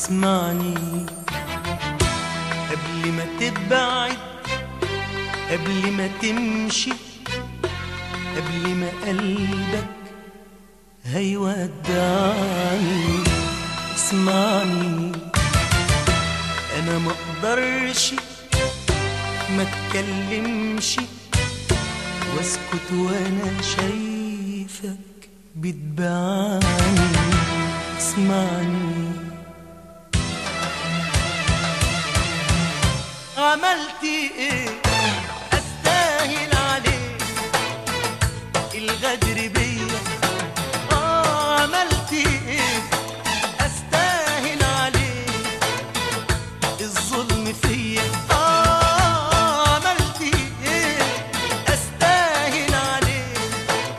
اسمعني قبل ما تبعد قبل ما تمشي قبل ما قلبك هيودعني اسمعني انا ما اقدرش ما اتكلمش واسكت وانا شايفك بتبعني اسمعني عملت ايه استاهل عليك الغدر بيا اه عملت ايه استاهل عليك الظلم فيا اه عملت ايه استاهل عليك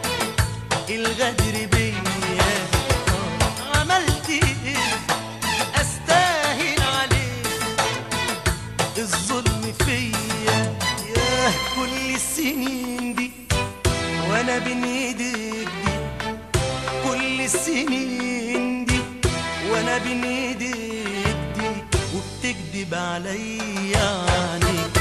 الغدر بيا آه، عملت ايه استاهل عليك الظلم فيا ياه كل السنين دي وانا بين ايديك دي كل السنين دي وانا بين ايديك دي وبتكدب عليا عينيك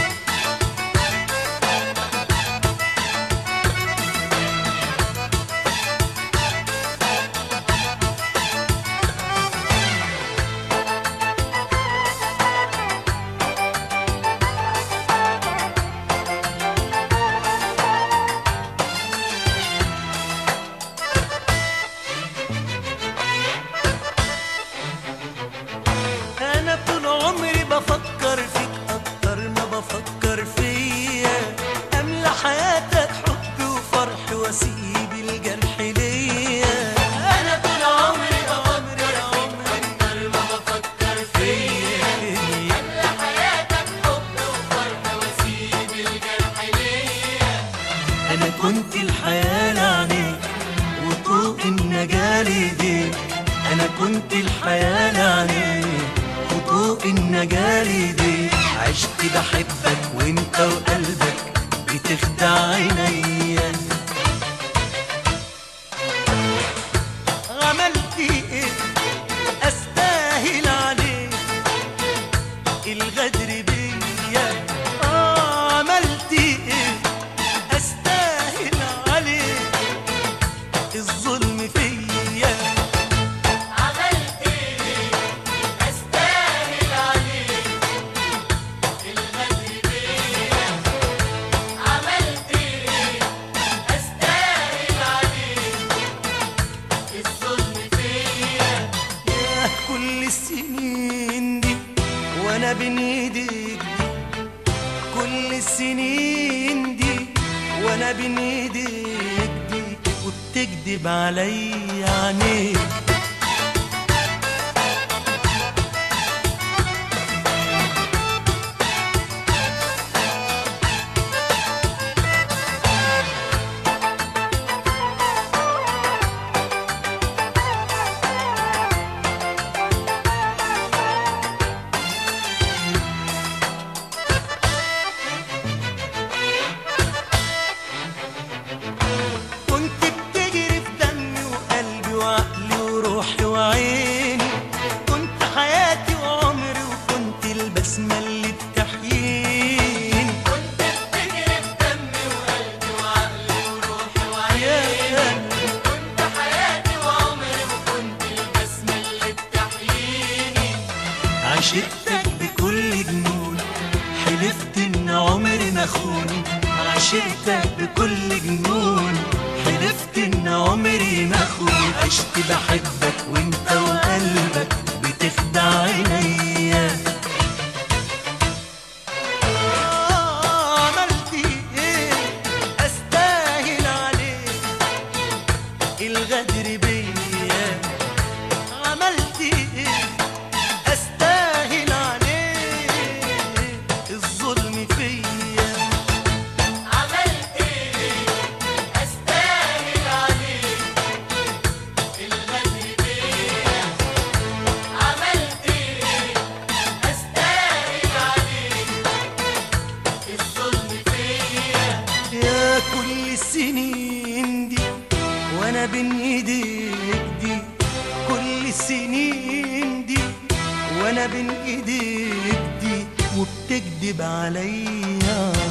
انا طول عمري بفكر فيك اكتر ما بفكر فيا املى حياتك حب وفرح واسيب الجرح ليا انا طول عمري عمري عمري اكتر ما بفكر فيا املى حياتك حب وفرح واسيب الجرح ليا انا كنت الحياه لعنيك وطوق النجاة ليديك انا كنت الحياة لعنيك وطوق النجاة ليديك عشت بحبك وانت وقلبك بتخدع عينيا عملت ايه استاهل عليك الغدر بيا آه عملت ايه استاهل عليك الظلم فيا عملت ايه استاهل عليك الغدر بيا عملت ايه استاهل عليك الظلم فيا ياه كل السنين دي وانا بين ايديك دي كل السنين دي وانا بين ايديك دي وبتكدب عليا عينيك كنت بتجري في دمي وقلبي وعقلي وروحي وعيني كنت حياتي وعمري وكنت البسمة اللي بتحييني كنت بتجري في دمي وقلبي وعقلي وروحي وعيني كنت حياتي وعمري وكنت البسمة اللي بتحييني عشقتك بكل جنون حلفت ان عمري ما اخون عشقتك بكل جنون حلفت ان عمري ما اخون عشت بحبك وانت وقلبك بتخدع عينيا آه، عملت ايه استاهل عليك الغدر بيا عملت ايه استاهل عليك الظلم فيا عملت ايه استاهل عليك الغدر بيا عملت ايه استاهل عليك الظلم فيا يا كل السنين دي وانا بين ايديك وانا بين ايديك دي وبتكدب عليا